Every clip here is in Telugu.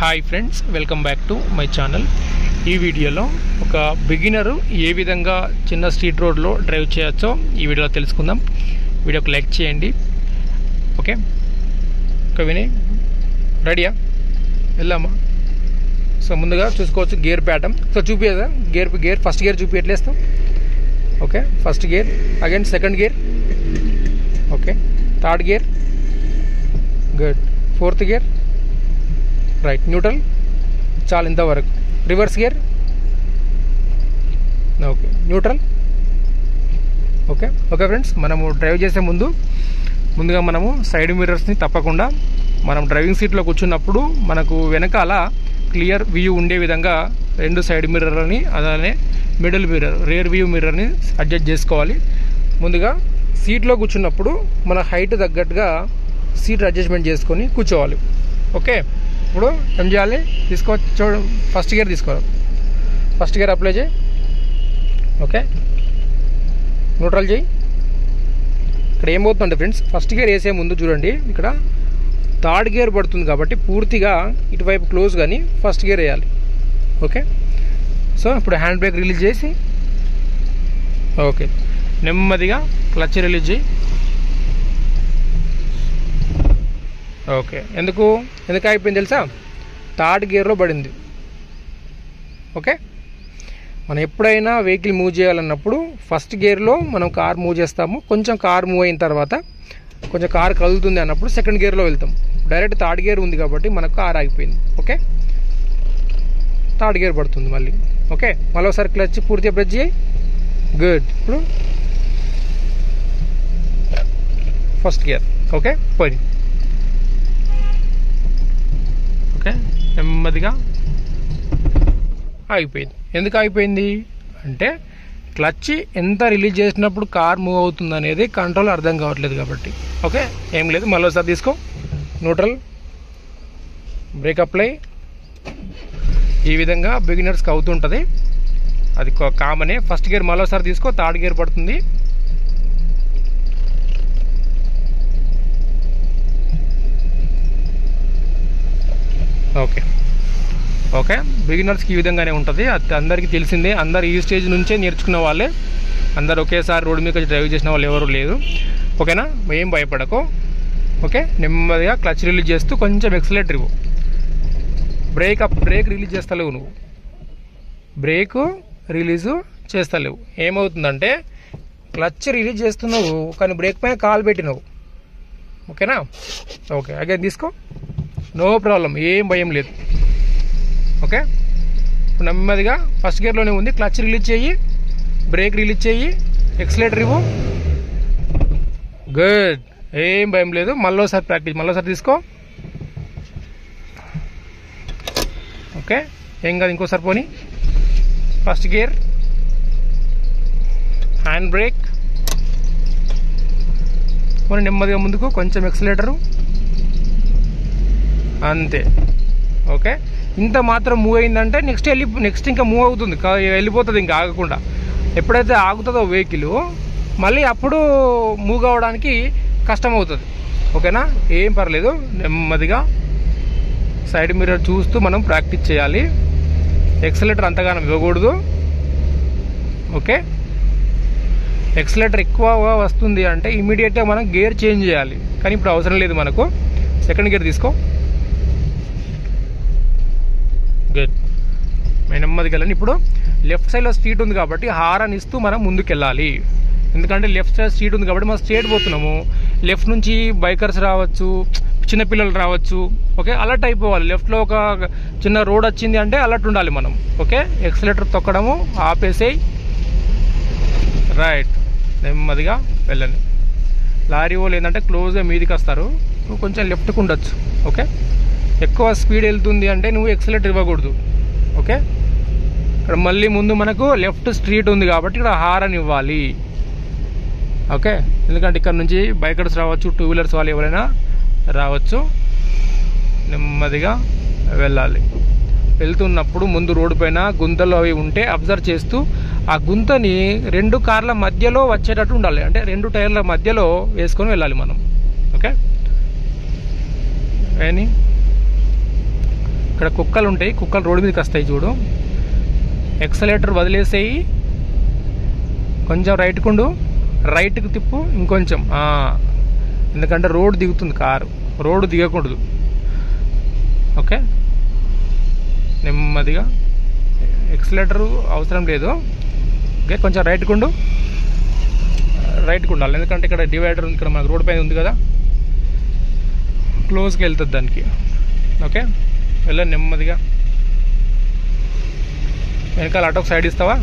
Hi friends welcome back to my channel ఈ వీడియోలో ఒక బిగినరు ఏ విధంగా చిన్న స్ట్రీట్ రోడ్లో డ్రైవ్ చేయొచ్చో ఈ వీడియోలో తెలుసుకుందాం వీడియోకి లైక్ చేయండి ఓకే ఓకే విని రెడీయా వెళ్దామా సో ముందుగా చూసుకోవచ్చు గేర్ ప్యాటర్న్ సో చూపించదా గేర్ గేర్ ఫస్ట్ గేర్ చూపి ఎట్లేస్తాం okay first gear again second gear okay third gear good fourth gear right neutral చాలు ఇంతవరకు reverse gear okay neutral okay okay friends మనము డ్రైవ్ చేసే ముందు ముందుగా మనము సైడ్ మిర్రర్స్ని తప్పకుండా మనం డ్రైవింగ్ సీట్లో కూర్చున్నప్పుడు మనకు వెనకాల క్లియర్ వ్యూ ఉండే విధంగా రెండు సైడ్ మిర్రర్ని అలానే మిడిల్ మిర్రర్ రేర్ వ్యూ మిర్రర్ని అడ్జస్ట్ చేసుకోవాలి ముందుగా సీట్లో కూర్చున్నప్పుడు మన హైట్ తగ్గట్టుగా సీట్ అడ్జస్ట్మెంట్ చేసుకొని కూర్చోవాలి ఓకే ఇప్పుడు ఏం చేయాలి తీసుకో చూడు ఫస్ట్ గేర్ తీసుకోవాలి ఫస్ట్ గేర్ అప్లై చేయి ఓకే న్యూట్రల్ చేయి ఇక్కడ ఏమవుతుందంటే ఫ్రెండ్స్ ఫస్ట్ గేర్ వేసే ముందు చూడండి ఇక్కడ థర్డ్ గేర్ పడుతుంది కాబట్టి పూర్తిగా ఇటువైపు క్లోజ్ కానీ ఫస్ట్ గేర్ వేయాలి ఓకే సో ఇప్పుడు హ్యాండ్ బ్రేక్ రిలీజ్ చేసి ఓకే నెమ్మదిగా క్లచ్ రిలీజ్ చేయి ఓకే ఎందుకు ఎందుకు అయిపోయింది తెలుసా థర్డ్ గేర్లో పడింది ఓకే మనం ఎప్పుడైనా వెహికల్ మూవ్ చేయాలన్నప్పుడు ఫస్ట్ గేర్లో మనం కార్ మూవ్ చేస్తాము కొంచెం కార్ మూవ్ అయిన తర్వాత కొంచెం కార్ కదులుతుంది అన్నప్పుడు సెకండ్ గేర్లో వెళ్తాం డైరెక్ట్ థర్డ్ గేర్ ఉంది కాబట్టి మనకు కార్ ఆగిపోయింది ఓకే థర్డ్ గేర్ పడుతుంది మళ్ళీ ఓకే మళ్ళీ ఒకసారి క్లచ్ పూర్తిగా ప్రెస్ చేయి గుడ్ ఇప్పుడు ఫస్ట్ గేర్ ఓకే పోయి ఓకే నెమ్మదిగా ఆగిపోయింది ఎందుకు ఆగిపోయింది అంటే క్లచ్ ఎంత రిలీజ్ చేసినప్పుడు కార్ మూవ్ అవుతుంది అనేది కంట్రోల్ అర్థం కావట్లేదు కాబట్టి ఓకే ఏం లేదు మళ్ళీ ఒకసారి తీసుకో న్యూట్రల్ బ్రేక్ అప్లై ఈ విధంగా బిగినర్స్కి అవుతుంటుంది అది కామనే ఫస్ట్ గేర్ మరోసారి తీసుకో థర్డ్ గేర్ పడుతుంది ఓకే ఓకే బిగినర్స్కి ఈ విధంగానే ఉంటుంది అది అందరికీ తెలిసిందే అందరు ఈ స్టేజ్ నుంచే నేర్చుకున్న వాళ్ళే అందరు ఒకేసారి రోడ్డు మీద డ్రైవ్ చేసిన వాళ్ళు ఎవరు లేదు ఓకేనా ఏం భయపడకు ఓకే నెమ్మదిగా క్లచ్ రిలీజ్ చేస్తూ కొంచెం ఎక్సలేటర్ ఇవ్వు బ్రేక్ అప్ బ్రేక్ రిలీజ్ చేస్తలేవు నువ్వు బ్రేక్ రిలీజు చేస్తలేవు ఏమవుతుందంటే క్లచ్ రిలీజ్ చేస్తున్నావు కానీ బ్రేక్ పైన కాలు పెట్టినావు ఓకేనా ఓకే అగైన్ తీసుకో నో ప్రాబ్లం ఏం భయం లేదు ఓకే ఇప్పుడు నెమ్మదిగా ఫస్ట్ గేర్లోనే ఉంది క్లచ్ రిలీజ్ చేయి బ్రేక్ రిలీజ్ చేయి ఎక్సలేటర్ ఇవ్వు గుడ్ ఏం భయం లేదు మళ్ళీసారి ప్రాక్టీస్ మళ్ళీసారి తీసుకో ఓకే ఏం కాదు ఇంకోసారి పోని ఫస్ట్ గేర్ హ్యాండ్ బ్రేక్ పోనీ నెమ్మదిగా ముందుకు కొంచెం ఎక్సలేటరు అంతే ఓకే ఇంత మాత్రం మూవ్ అయిందంటే నెక్స్ట్ వెళ్ళి నెక్స్ట్ ఇంకా మూవ్ అవుతుంది వెళ్ళిపోతుంది ఇంకా ఆగకుండా ఎప్పుడైతే ఆగుతుందో వెహికల్ మళ్ళీ అప్పుడు మూవ్ కావడానికి కష్టం అవుతుంది ఓకేనా ఏం పర్లేదు నెమ్మదిగా సైడ్ మిర్రర్ చూస్తూ మనం ప్రాక్టీస్ చేయాలి ఎక్సలేటర్ అంతగానం ఇవ్వకూడదు ఓకే ఎక్సలేటర్ ఎక్కువగా వస్తుంది అంటే ఇమీడియట్గా మనం గేర్ చేంజ్ చేయాలి కానీ ఇప్పుడు అవసరం లేదు మనకు సెకండ్ గేర్ తీసుకో గుడ్ మేము నెమ్మదికి వెళ్ళండి ఇప్పుడు లెఫ్ట్ సైడ్లో స్ట్రీట్ ఉంది కాబట్టి హారన్ ఇస్తూ మనం ముందుకెళ్ళాలి ఎందుకంటే లెఫ్ట్ సైడ్ స్ట్రీట్ ఉంది కాబట్టి మనం స్ట్రేట్ పోతున్నాము లెఫ్ట్ నుంచి బైకర్స్ రావచ్చు చిన్నపిల్లలు రావచ్చు ఓకే అలర్ట్ అయిపోవాలి లెఫ్ట్లో ఒక చిన్న రోడ్ వచ్చింది అంటే అలర్ట్ ఉండాలి మనం ఓకే ఎక్సలేటర్ తొక్కడము ఆపేసేయి రైట్ నెమ్మదిగా వెళ్ళండి లారీ వాళ్ళు ఏంటంటే క్లోజ్గా మీదికి వస్తారు నువ్వు కొంచెం లెఫ్ట్కి ఉండొచ్చు ఓకే ఎక్కువ స్పీడ్ వెళ్తుంది అంటే నువ్వు ఎక్సలేటర్ ఇవ్వకూడదు ఓకే ఇక్కడ మళ్ళీ ముందు మనకు లెఫ్ట్ స్ట్రీట్ ఉంది కాబట్టి ఇక్కడ హారన్ ఇవ్వాలి ఓకే ఎందుకంటే ఇక్కడ నుంచి బైకర్స్ రావచ్చు టూ వీలర్స్ వాళ్ళు ఎవరైనా రావచ్చు నెమ్మదిగా వెళ్ళాలి వెళ్తున్నప్పుడు ముందు రోడ్డు పైన గుంతలు అవి ఉంటే అబ్జర్వ్ చేస్తూ ఆ గుంతని రెండు కార్ల మధ్యలో వచ్చేటట్టు ఉండాలి అంటే రెండు టైర్ల మధ్యలో వేసుకొని వెళ్ళాలి మనం ఓకే ఏని ఇక్కడ కుక్కలు ఉంటాయి కుక్కలు రోడ్డు మీదకి వస్తాయి చూడు ఎక్సలేటర్ వదిలేసేయి కొంచెం రైట్ కుండు రైట్కి తిప్పు ఇంకొంచెం ఆ. ఎందుకంటే రోడ్ దిగుతుంది కారు రోడ్డు దిగకూడదు ఓకే నెమ్మదిగా ఎక్సలేటర్ అవసరం లేదు ఓకే కొంచెం రైట్ కుండు రైట్ ఉండాలి ఎందుకంటే ఇక్కడ డివైడర్ ఇక్కడ మనకు రోడ్ పైన ఉంది కదా క్లోజ్కి వెళ్తుంది దానికి ఓకే వెళ్ళ నెమ్మదిగా వెనకాల ఆటోకి సైడ్ ఇస్తావా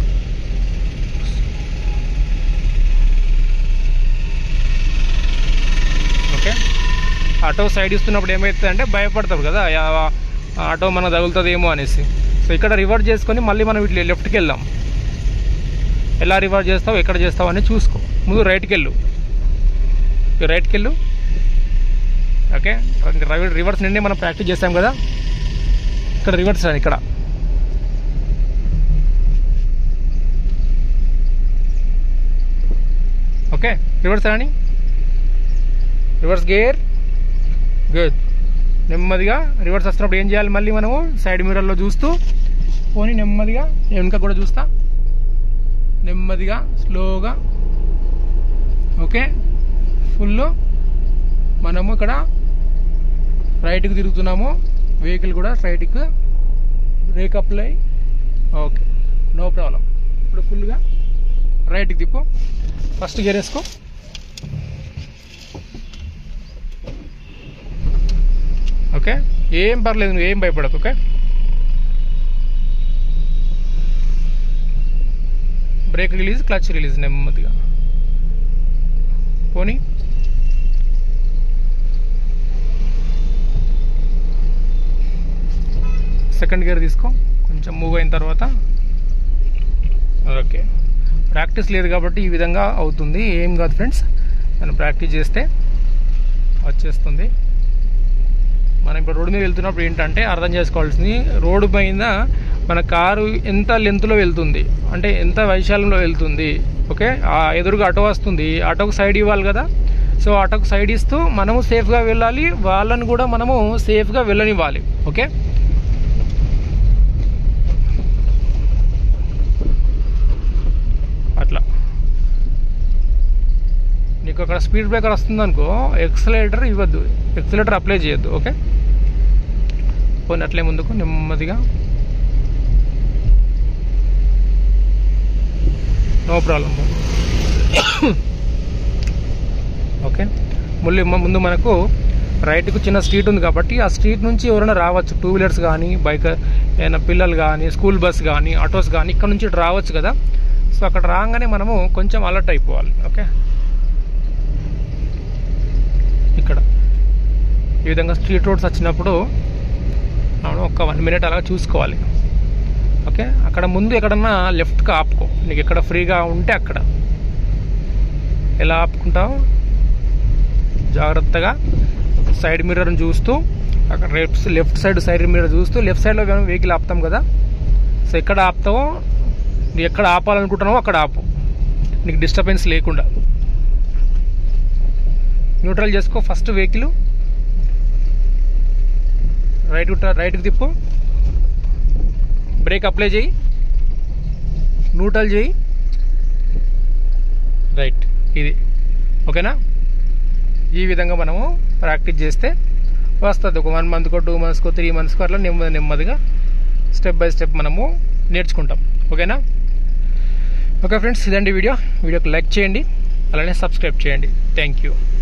ఓకే ఆటో సైడ్ ఇస్తున్నప్పుడు ఏమవుతుంది అంటే భయపడతారు కదా యా- ఆ ఆటో మనకు తగులుతుందేమో అనేసి సో ఇక్కడ రివర్స్ చేసుకొని మళ్ళీ మనం ఇట్లా లెఫ్ట్కి వెళ్దాం ఎలా రివర్స్ చేస్తావు ఎక్కడ చేస్తావు అని చూసుకో ముందు రైట్కి వెళ్ళు ఇక రైట్కి వెళ్ళు ఓకే రివర్ రివర్స్ నుండి మనం ప్రాక్టీస్ చేస్తాం కదా ఇక్కడ రివర్స్ రాని ఇక్కడ ఓకే రివర్స్ రాని రివర్స్ గేర్ గుడ్ నెమ్మదిగా రివర్స్ వస్తున్నప్పుడు ఏం చేయాలి మళ్ళీ మనము సైడ్ మిర్రర్లో చూస్తూ పోనీ నెమ్మదిగా వెనుక కూడా చూస్తా నెమ్మదిగా స్లోగా ఓకే ఫుల్ మనము ఇక్కడ రైట్కి తిరుగుతున్నాము వెహికల్ కూడా రైట్కి brake apply okay no problem ఇప్పుడు ఫుల్గా రైట్కి తిప్పు ఫస్ట్ గేర్ వేసుకో ఓకే ఏం పర్లేదు నువ్వు ఏం భయపడకు okay brake release clutch release నెమ్మదిగా పోనీ సెకండ్ గేర్ తీసుకో కొంచెం మూవ్ అయిన తర్వాత ఓకే ప్రాక్టీస్ లేదు కాబట్టి ఈ విధంగా అవుతుంది ఏం కాదు ఫ్రెండ్స్ మనం ప్రాక్టీస్ చేస్తే వచ్చేస్తుంది మనం ఇప్పుడు రోడ్డు మీద వెళ్తున్నప్పుడు ఏంటంటే అర్థం చేసుకోవాల్సింది రోడ్డు పైన మన కారు ఎంత లెంత్లో వెళ్తుంది అంటే ఎంత వైశాల్యంలో వెళ్తుంది ఓకే ఆ ఎదురుగా ఆటో వస్తుంది ఆటోకు సైడ్ ఇవ్వాలి కదా సో ఆటోకు సైడ్ ఇస్తూ మనము సేఫ్గా వెళ్ళాలి వాళ్ళని కూడా మనము సేఫ్గా వెళ్ళనివ్వాలి ఓకే అట్లా నీకు అక్కడ స్పీడ్ బ్రేకర్ వస్తుంది అనుకో ఎక్సలేటర్ ఇవ్వద్దు ఎక్సలేటర్ అప్లై చేయొద్దు ఓకే పోనీ అట్లే ముందుకు నెమ్మదిగా నో ప్రాబ్లం ఓకే మళ్ళీ మ- ముందు మనకు రైట్కు చిన్న స్ట్రీట్ ఉంది కాబట్టి ఆ స్ట్రీట్ నుంచి ఎవరైనా రావచ్చు టూ వీలర్స్ కానీ బైక్ ఏమైనా పిల్లలు కానీ స్కూల్ బస్ కానీ ఆటోస్ కానీ ఇక్కడ నుంచి ఇటు రావచ్చు కదా సో అక్కడ రాగానే మనము కొంచెం అలర్ట్ అయిపోవాలి ఓకే ఇక్కడ ఈ విధంగా స్ట్రీట్ రోడ్స్ వచ్చినప్పుడు మనం ఒక వన్ మినిట్ అలా చూసుకోవాలి ఓకే అక్కడ ముందు ఎక్కడన్నా లెఫ్ట్కి ఆపుకో నీకు ఎక్కడ ఫ్రీగా ఉంటే అక్కడ ఎలా ఆపుకుంటావు జాగ్రత్తగా సైడ్ మిర్రర్ని చూస్తూ అక్కడ left left side side mirror చూస్తూ లెఫ్ట్ సైడ్లో వెహికల్ ఆపుతాం కదా సో ఎక్కడ ఆపుతావో నువ్వు ఎక్కడ ఆపాలనుకుంటున్నావో అక్కడ ఆపు నీకు డిస్టర్బెన్స్ లేకుండా న్యూట్రల్ చేసుకో ఫస్ట్ వెహికల్ రైట్ రైట్కి తిప్పు బ్రేక్ అప్లై చేయి న్యూట్రల్ చేయి రైట్ ఇది ఓకేనా ఈ విధంగా మనము ప్రాక్టీస్ చేస్తే వస్తుంది ఒక వన్ మంత్కో టూ మంత్స్కో త్రీ మంత్స్కో అట్లా నెమ్మది నెమ్మదిగా స్టెప్ బై స్టెప్ మనము నేర్చుకుంటాం ఓకేనా ఓకే ఫ్రెండ్స్ ఇదండి వీడియో వీడియోకి లైక్ చేయండి అలానే సబ్స్క్రైబ్ చేయండి థ్యాంక్ యూ